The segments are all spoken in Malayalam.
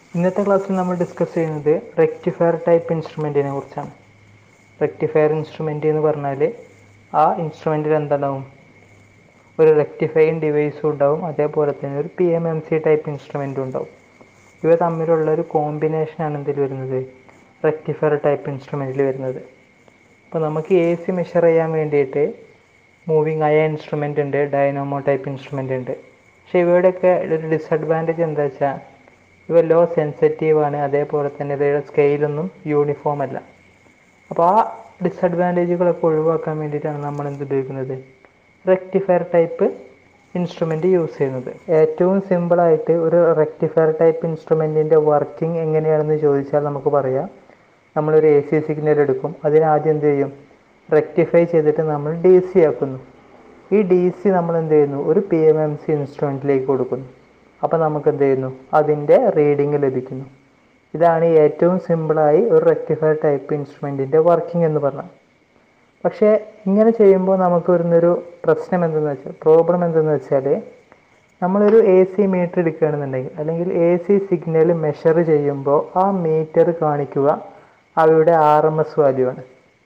ഇന്നത്തെ ക്ലാസ്സിൽ നമ്മൾ ഡിസ്കസ് ചെയ്യുന്നത് റെക്ടിഫയർ ടൈപ്പ് ഇൻസ്ട്രുമെൻറ്റിനെ കുറിച്ചാണ് റെക്ടിഫയർ ഇൻസ്ട്രുമെൻ്റ് എന്ന് പറഞ്ഞാൽ ആ ഇൻസ്ട്രുമെൻറ്റിൽ എന്തുണ്ടാവും ഒരു റെക്ടിഫൈങ് ഡിവൈസും ഉണ്ടാവും അതേപോലെ തന്നെ ഒരു P M M C type ഇൻസ്ട്രുമെൻറ്റും ഉണ്ടാവും ഇവ തമ്മിലുള്ള ഒരു കോമ്പിനേഷനാണ് ഇതിൽ വരുന്നത് റെക്ടിഫയർ ടൈപ്പ് ഇൻസ്ട്രുമെൻറ്റിൽ വരുന്നത് അപ്പോൾ നമുക്ക് എ സി മെഷർ ചെയ്യാൻ വേണ്ടിയിട്ട് മൂവിങ് ആയ ഇൻസ്ട്രുമെൻ്റ് ഉണ്ട് ഡൈനാമോ ടൈപ്പ് ഇൻസ്ട്രുമെൻ്റ് ഉണ്ട് പക്ഷേ ഇവയുടെയൊക്കെ ഒരു ഡിസഡ്വാൻറ്റേജ് എന്താ വെച്ചാൽ ഇവ ലോ സെൻസിറ്റീവ് ആണ് അതേപോലെ തന്നെ ഇവയുടെ സ്കെയിലൊന്നും യൂണിഫോം അല്ല അപ്പോൾ ആ ഡിസഡ്വാൻറ്റേജുകളൊക്കെ ഒഴിവാക്കാൻ വേണ്ടിയിട്ടാണ് നമ്മൾ എന്ത് ഉപയോഗിക്കുന്നത് റെക്ടിഫയർ ടൈപ്പ് ഇൻസ്ട്രുമെൻ്റ് യൂസ് ചെയ്യുന്നത് ഏറ്റവും സിമ്പിളായിട്ട് ഒരു റെക്ടിഫയർ ടൈപ്പ് ഇൻസ്ട്രുമെൻറ്റിൻ്റെ വർക്കിംഗ് എങ്ങനെയാണെന്ന് ചോദിച്ചാൽ നമുക്ക് പറയാം നമ്മളൊരു എ സി സിഗ്നൽ എടുക്കും അതിനാദ്യം എന്ത് ചെയ്യും റെക്ടിഫൈ ചെയ്തിട്ട് നമ്മൾ ഡി സി ആക്കുന്നു ഈ ഡി സി നമ്മൾ എന്ത് ചെയ്യുന്നു ഒരു പി എം എം സി ഇൻസ്ട്രുമെൻറ്റിലേക്ക് കൊടുക്കുന്നു അപ്പോൾ നമുക്ക് എന്ത് ചെയ്യുന്നു അതിൻ്റെ റീഡിങ് ലഭിക്കുന്നു ഇതാണ് ഏറ്റവും സിമ്പിളായി ഒരു റെക്ടിഫയർ ടൈപ്പ് ഇൻസ്ട്രുമെൻറ്റിൻ്റെ വർക്കിംഗ് എന്ന് പറഞ്ഞാൽ പക്ഷേ ഇങ്ങനെ ചെയ്യുമ്പോൾ നമുക്ക് വരുന്നൊരു പ്രശ്നം എന്തെന്ന് വെച്ചാൽ പ്രോബ്ലം എന്തെന്ന് വെച്ചാൽ നമ്മളൊരു എ സി മീറ്റർ എടുക്കുകയാണെന്നുണ്ടെങ്കിൽ അല്ലെങ്കിൽ എ സി സിഗ്നൽ മെഷർ ചെയ്യുമ്പോൾ ആ മീറ്റർ കാണിക്കുക അവയുടെ ആർ എം എസ് വാല്യൂ ആണ്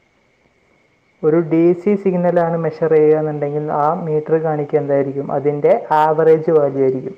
ഒരു ഡി സി സിഗ്നലാണ് മെഷർ ചെയ്യുക എന്നുണ്ടെങ്കിൽ ആ മീറ്റർ കാണിക്കുക എന്തായിരിക്കും അതിൻ്റെ ആവറേജ് വാല്യൂ ആയിരിക്കും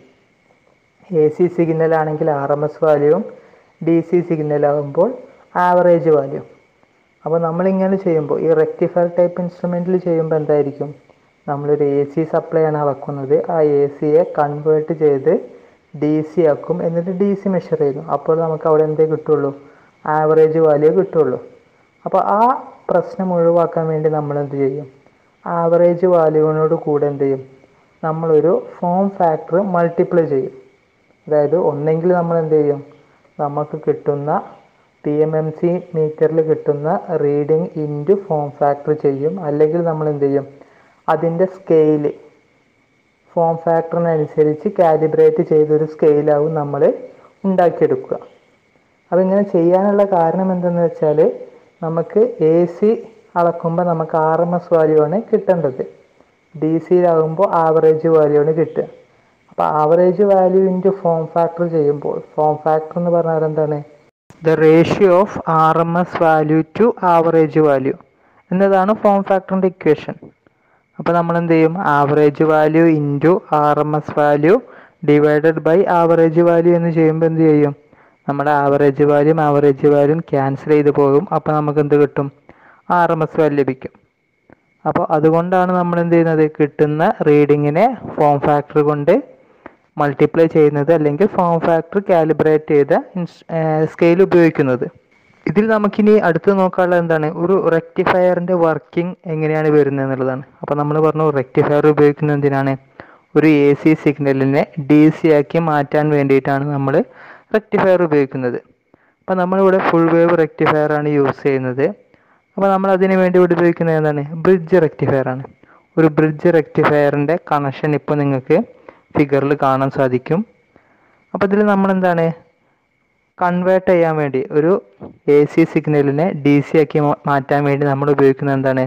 എ സി സിഗ്നൽ ആണെങ്കിൽ ആർ എം എസ് വാല്യൂവും ഡി സി സിഗ്നൽ ആകുമ്പോൾ ആവറേജ് വാല്യൂ അപ്പോൾ നമ്മളിങ്ങനെ ചെയ്യുമ്പോൾ ഈ റെക്ടിഫയർ ടൈപ്പ് ഇൻസ്ട്രുമെൻറ്റിൽ ചെയ്യുമ്പോൾ എന്തായിരിക്കും നമ്മളൊരു എ സി സപ്ലൈ ആണ് അളക്കുന്നത് ആ എ സിയെ കൺവേർട്ട് ചെയ്ത് ഡി സി ആക്കും എന്നിട്ട് ഡി സി മെഷർ ചെയ്യുന്നു അപ്പോൾ നമുക്ക് അവിടെ എന്തേ കിട്ടുള്ളൂ ആവറേജ് വാല്യൂ കിട്ടുള്ളൂ അപ്പോൾ ആ പ്രശ്നം ഒഴിവാക്കാൻ വേണ്ടി നമ്മൾ എന്ത് ചെയ്യും ആവറേജ് വാല്യൂവിനോട് കൂടെ എന്ത് ചെയ്യും നമ്മളൊരു ഫോം ഫാക്ടർ മൾട്ടിപ്ലൈ ചെയ്യും അതായത് ഒന്നെങ്കിൽ നമ്മൾ എന്ത് ചെയ്യും നമുക്ക് കിട്ടുന്ന പി എം എം സി മീറ്ററിൽ കിട്ടുന്ന റീഡിങ് ഇൻറ്റു ഫോം ഫാക്ടർ ചെയ്യും അല്ലെങ്കിൽ നമ്മൾ എന്ത് ചെയ്യും അതിൻ്റെ സ്കെയില് ഫോം ഫാക്ടറിനനുസരിച്ച് കാലിബ്രേറ്റ് ചെയ്തൊരു സ്കെയിലാവും നമ്മൾ ഉണ്ടാക്കിയെടുക്കുക അപ്പോൾ ഇങ്ങനെ ചെയ്യാനുള്ള കാരണം എന്തെന്ന് വെച്ചാൽ നമുക്ക് എ സി അളക്കുമ്പോൾ നമുക്ക് ആർ എം എസ് വാല്യൂ ആണ് കിട്ടേണ്ടത് ഡി സിയിലാകുമ്പോൾ ആവറേജ് വാല്യൂ ആണ് കിട്ടുക അപ്പോൾ average value into form factor ചെയ്യുമ്പോൾ ഫോം ഫാക്ടർ എന്ന് പറഞ്ഞാൽ എന്താണ് the ratio of R M S value to average value എന്നതാണ് ഫോം ഫാക്ടറിൻ്റെ ഇക്വേഷൻ അപ്പോൾ നമ്മൾ എന്ത് ചെയ്യും average value into R M S value divided by average value എന്ന് ചെയ്യുമ്പോൾ എന്ത് ചെയ്യും നമ്മുടെ ആവറേജ് വാല്യൂം ആവറേജ് വാല്യൂം ക്യാൻസൽ ചെയ്ത് പോകും അപ്പോൾ നമുക്ക് എന്ത് കിട്ടും ആർ എം എസ് വാല്യൂ ലഭിക്കും അപ്പോൾ അതുകൊണ്ടാണ് നമ്മൾ എന്ത് ചെയ്യുന്നത് കിട്ടുന്ന റീഡിങ്ങിനെ ഫോം ഫാക്ടർ കൊണ്ട് മൾട്ടിപ്ലൈ ചെയ്യുന്നത് അല്ലെങ്കിൽ ഫോം ഫാക്ടർ കാലിബ്രേറ്റ് ചെയ്ത സ്കെയിൽ ഉപയോഗിക്കുന്നത് ഇതിൽ നമുക്കിനി അടുത്ത് നോക്കാനുള്ളത് എന്താണ് ഒരു റെക്ടിഫയറിൻ്റെ വർക്കിംഗ് എങ്ങനെയാണ് വരുന്നത് എന്നുള്ളതാണ് അപ്പോൾ നമ്മൾ പറഞ്ഞു റെക്ടിഫയർ ഉപയോഗിക്കുന്നത് എന്തിനാണ് ഒരു എ സി സിഗ്നലിനെ ഡി സി ആക്കി മാറ്റാൻ വേണ്ടിയിട്ടാണ് നമ്മൾ റെക്ടിഫയർ ഉപയോഗിക്കുന്നത് അപ്പോൾ നമ്മളിവിടെ ഫുൾ വേവ് റെക്ടിഫയർ ആണ് യൂസ് ചെയ്യുന്നത് അപ്പോൾ നമ്മൾ അതിന് വേണ്ടി ഇവിടെ ഉപയോഗിക്കുന്നത് എന്താണ് ബ്രിഡ്ജ് റെക്ടിഫയർ ആണ് ഒരു ബ്രിഡ്ജ് റെക്ടിഫയറിൻ്റെ കണക്ഷൻ ഇപ്പോൾ നിങ്ങൾക്ക് ഫിഗറിൽ കാണാൻ സാധിക്കും അപ്പോൾ ഇതിൽ നമ്മൾ എന്താണ് കൺവേർട്ട് ചെയ്യാൻ വേണ്ടി ഒരു എ സി സിഗ്നലിനെ ഡി സി ആക്കി മാറ്റാൻ വേണ്ടി നമ്മൾ ഉപയോഗിക്കുന്നത് എന്താണ്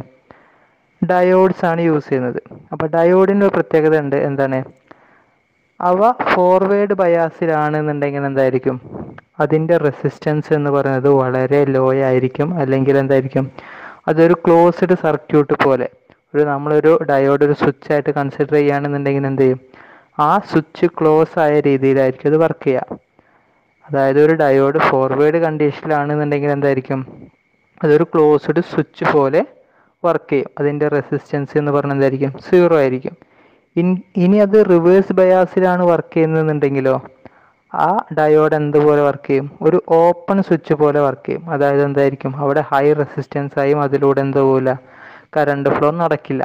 ഡയോഡ്സ് ആണ് യൂസ് ചെയ്യുന്നത് അപ്പോൾ ഡയോഡിൻ്റെ ഒരു പ്രത്യേകത ഉണ്ട് എന്താണ് അവ ഫോർവേഡ് ബയാസിലാണെന്നുണ്ടെങ്കിൽ എന്തായിരിക്കും അതിൻ്റെ റെസിസ്റ്റൻസ് എന്ന് പറയുന്നത് വളരെ ലോ ആയിരിക്കും അല്ലെങ്കിൽ എന്തായിരിക്കും അതൊരു ക്ലോസ്ഡ് സർക്യൂട്ട് പോലെ ഒരു നമ്മളൊരു ഡയോഡ് ഒരു സ്വിച്ച് ആയിട്ട് കൺസിഡർ ചെയ്യുകയാണെന്നുണ്ടെങ്കിൽ എന്ത് ചെയ്യും ആ സ്വിച്ച് ക്ലോസ് ആയ രീതിയിലായിരിക്കും അത് വർക്ക് ചെയ്യുക അതായത് ഒരു ഡയോഡ് ഫോർവേഡ് കണ്ടീഷനിലാണെന്നുണ്ടെങ്കിൽ എന്തായിരിക്കും അതൊരു ക്ലോസ്ഡ് സ്വിച്ച് പോലെ വർക്ക് ചെയ്യും അതിൻ്റെ റെസിസ്റ്റൻസ് എന്ന് പറഞ്ഞാൽ എന്തായിരിക്കും സീറോ ആയിരിക്കും ഇനി അത് റിവേഴ്സ് ബയാസിലാണ് വർക്ക് ചെയ്യുന്നതെന്നുണ്ടെങ്കിലോ ആ ഡയോഡ് എന്തുപോലെ വർക്ക് ചെയ്യും ഒരു ഓപ്പൺ സ്വിച്ച് പോലെ വർക്ക് ചെയ്യും അതായത് എന്തായിരിക്കും അവിടെ ഹൈ റെസിസ്റ്റൻസ് ആയും അതിലൂടെ എന്തോ പോലെ കറണ്ട് ഫ്ലോ നടക്കില്ല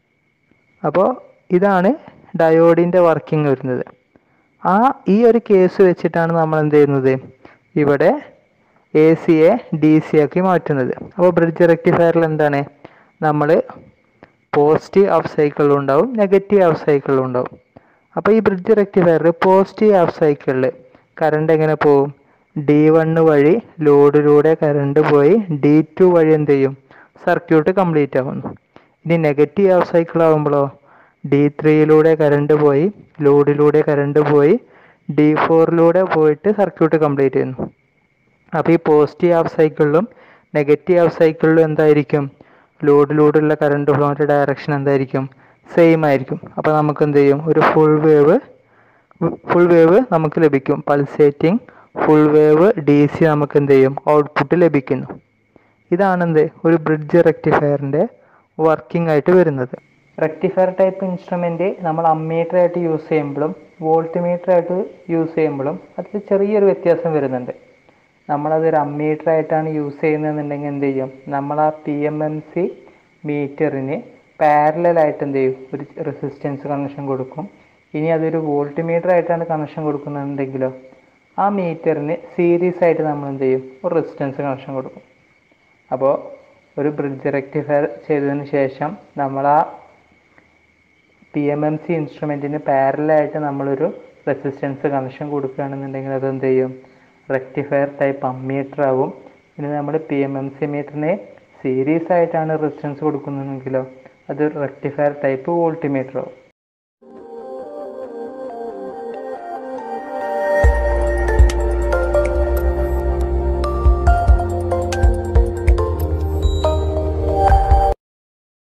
അപ്പോൾ ഇതാണ് ഡയോഡിൻ്റെ വർക്കിംഗ് വരുന്നത് ആ ഈ ഒരു കേസ് വെച്ചിട്ടാണ് നമ്മൾ എന്ത് ചെയ്യുന്നത് ഇവിടെ എ സിയെ ഡി സി ആക്കി മാറ്റുന്നത് അപ്പോൾ ബ്രിഡ്ജ് റെക്ടിഫയറിൽ എന്താണ് നമ്മൾ പോസിറ്റീവ് ഹാഫ് സൈക്കിളും ഉണ്ടാവും നെഗറ്റീവ് ഹാഫ് സൈക്കിളും ഉണ്ടാവും അപ്പോൾ ഈ ബ്രിഡ്ജ് റെക്ടിഫയറിൽ പോസിറ്റീവ് ഹാഫ് സൈക്കിളിൽ കറണ്ട് എങ്ങനെ പോകും ഡി വണ്ണ് വഴി ലോഡിലൂടെ കറണ്ട് പോയി ഡി ടു വഴി എന്ത് ചെയ്യും സർക്യൂട്ട് കംപ്ലീറ്റ് ആവുന്നു ഇനി നെഗറ്റീവ് ഹാഫ് സൈക്കിൾ ആകുമ്പോഴോ ഡി ത്രീയിലൂടെ കറണ്ട് പോയി ലോഡിലൂടെ കറണ്ട് പോയി ഡി ഫോറിലൂടെ പോയിട്ട് സർക്യൂട്ട് കംപ്ലീറ്റ് ചെയ്യുന്നു അപ്പോൾ ഈ പോസിറ്റീവ് ഹാഫ് സൈക്കിളിലും നെഗറ്റീവ് ഹാഫ് സൈക്കിളിലും എന്തായിരിക്കും ലോഡിലൂടെയുള്ള കറണ്ട് ഫ്ലോൻ്റെ ഡയറക്ഷൻ എന്തായിരിക്കും സെയിം ആയിരിക്കും അപ്പോൾ നമുക്ക് എന്ത് ചെയ്യും ഒരു ഫുൾ വേവ് ഫുൾ വേവ് നമുക്ക് ലഭിക്കും pulsating full wave D C നമുക്ക് എന്ത് ചെയ്യും ഔട്ട്പുട്ട് ലഭിക്കുന്നു ഇതാണ് എന്ത് ഒരു ബ്രിഡ്ജ് റെക്ടിഫയറിൻ്റെ വർക്കിംഗ് ആയിട്ട് വരുന്നത് റെക്ടിഫയർ ടൈപ്പ് ഇൻസ്ട്രുമെൻ്റ് നമ്മൾ അമ്മീറ്റർ ആയിട്ട് യൂസ് ചെയ്യുമ്പോഴും വോൾട്ട് മീറ്റർ ആയിട്ട് യൂസ് ചെയ്യുമ്പോഴും അതിൽ ചെറിയൊരു വ്യത്യാസം വരുന്നുണ്ട് നമ്മളതൊരു അമ്മീറ്റർ ആയിട്ടാണ് യൂസ് ചെയ്യുന്നതെന്നുണ്ടെങ്കിൽ എന്ത് ചെയ്യും നമ്മൾ ആ പി എം എം സി മീറ്ററിന് പാരലായിട്ട് എന്ത് ചെയ്യും ഒരു റെസിസ്റ്റൻസ് കണക്ഷൻ കൊടുക്കും ഇനി അതൊരു വോൾട്ട് മീറ്റർ ആയിട്ടാണ് കണക്ഷൻ കൊടുക്കുന്നുണ്ടെങ്കിലോ ആ മീറ്ററിന് സീരീസ് ആയിട്ട് നമ്മൾ എന്ത് ചെയ്യും ഒരു റെസിസ്റ്റൻസ് കണക്ഷൻ കൊടുക്കും അപ്പോൾ ഒരു ബ്രിഡ്ജ് റെക്ടിഫയർ ചെയ്തതിന് ശേഷം നമ്മൾ ആ പി എം എം സി ഇൻസ്ട്രുമെൻറ്റിന് പാരലായിട്ട് നമ്മളൊരു റെസിസ്റ്റൻസ് കണക്ഷൻ കൊടുക്കുകയാണെന്നുണ്ടെങ്കിൽ അത് എന്ത് ചെയ്യും റെക്ടിഫയർ ടൈപ്പ് അമ്മീറ്റർ ആവും ഇനി നമ്മൾ പി എം എം സി മീറ്ററിനെ സീരീസ് ആയിട്ടാണ് റെസിസ്റ്റൻസ് കൊടുക്കുന്നതെങ്കിലോ അത് റെക്ടിഫയർ ടൈപ്പ് വോൾട്ടിമീറ്റർ ആവും